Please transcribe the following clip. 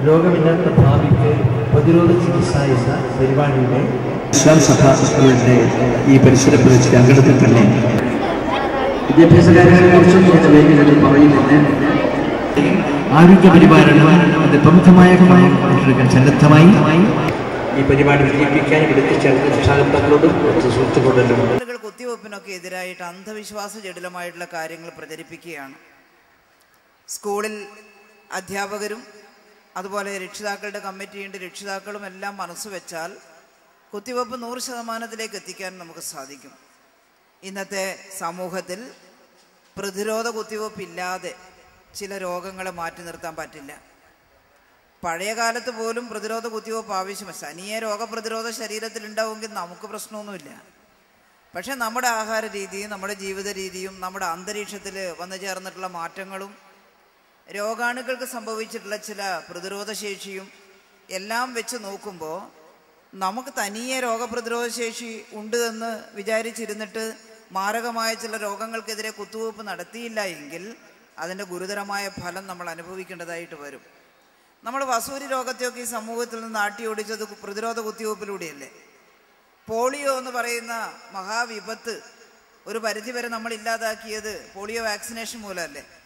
രോഗമില്ലാത്ത ഭാവിക്ക് പ്രതിരോധ ചികിത്സ എന്ന പരിപാടിയുടെ ഇസ്ലാം സഭ സ്കൂളിന്റെ ഈ പരിസരത്ത് വെച്ച് അങ്കണത്തിൽ തന്നെ വിദ്യാഭ്യാസ കാര്യങ്ങളെക്കുറിച്ചും കുറച്ച് വേദികളിൽ പറയുന്നുണ്ട് ആരോഗ്യ പരിപാലനം അത് പ്രമുഖമായ ഏറ്റെടുക്കാൻ സന്നദ്ധമായി ഈ പരിപാടി വിജയിപ്പിക്കാൻ എടുത്തുചേർന്ന രക്ഷാകർത്താക്കളോടും കുറച്ച് സുഹൃത്തുക്കളോടും ആളുകൾ കുത്തിവെപ്പിനൊക്കെ എതിരായിട്ട് അന്ധവിശ്വാസ ജടിലമായിട്ടുള്ള കാര്യങ്ങൾ പ്രചരിപ്പിക്കുകയാണ് സ്കൂളിൽ അധ്യാപകരും അതുപോലെ രക്ഷിതാക്കളുടെ കമ്മിറ്റിയുണ്ട് രക്ഷിതാക്കളും എല്ലാം മനസ്സ് വെച്ചാൽ കുത്തിവെപ്പ് നൂറ് ശതമാനത്തിലേക്ക് എത്തിക്കാൻ നമുക്ക് സാധിക്കും ഇന്നത്തെ സമൂഹത്തിൽ പ്രതിരോധ കുത്തിവെപ്പില്ലാതെ ചില രോഗങ്ങളെ മാറ്റി നിർത്താൻ പറ്റില്ല പഴയ കാലത്ത് പോലും പ്രതിരോധ കുത്തിവെപ്പ് ആവശ്യമാണ് ശനിയെ രോഗപ്രതിരോധ ശരീരത്തിൽ ഉണ്ടാവുമെങ്കിൽ നമുക്ക് പ്രശ്നമൊന്നുമില്ല പക്ഷേ നമ്മുടെ ആഹാര രീതിയും നമ്മുടെ ജീവിത രീതിയും നമ്മുടെ അന്തരീക്ഷത്തിൽ വന്നു ചേർന്നിട്ടുള്ള മാറ്റങ്ങളും രോഗാണുക്കൾക്ക് സംഭവിച്ചിട്ടുള്ള ചില പ്രതിരോധ ശേഷിയും എല്ലാം വെച്ച് നോക്കുമ്പോൾ നമുക്ക് തനിയെ രോഗപ്രതിരോധ ശേഷി ഉണ്ട് എന്ന് വിചാരിച്ചിരുന്നിട്ട് മാരകമായ ചില രോഗങ്ങൾക്കെതിരെ കുത്തിവയ്പ്പ് നടത്തിയില്ല എങ്കിൽ അതിൻ്റെ ഗുരുതരമായ ഫലം നമ്മൾ അനുഭവിക്കേണ്ടതായിട്ട് വരും നമ്മൾ വസൂരി രോഗത്തെയൊക്കെ ഈ സമൂഹത്തിൽ നിന്ന് ആട്ടി ഓടിച്ചത് പ്രതിരോധ കുത്തിവയ്പ്പിലൂടെയല്ലേ പോളിയോ എന്ന് പറയുന്ന മഹാവിപത്ത് ഒരു പരിധിവരെ നമ്മൾ ഇല്ലാതാക്കിയത് പോളിയോ വാക്സിനേഷൻ മൂലമല്ലേ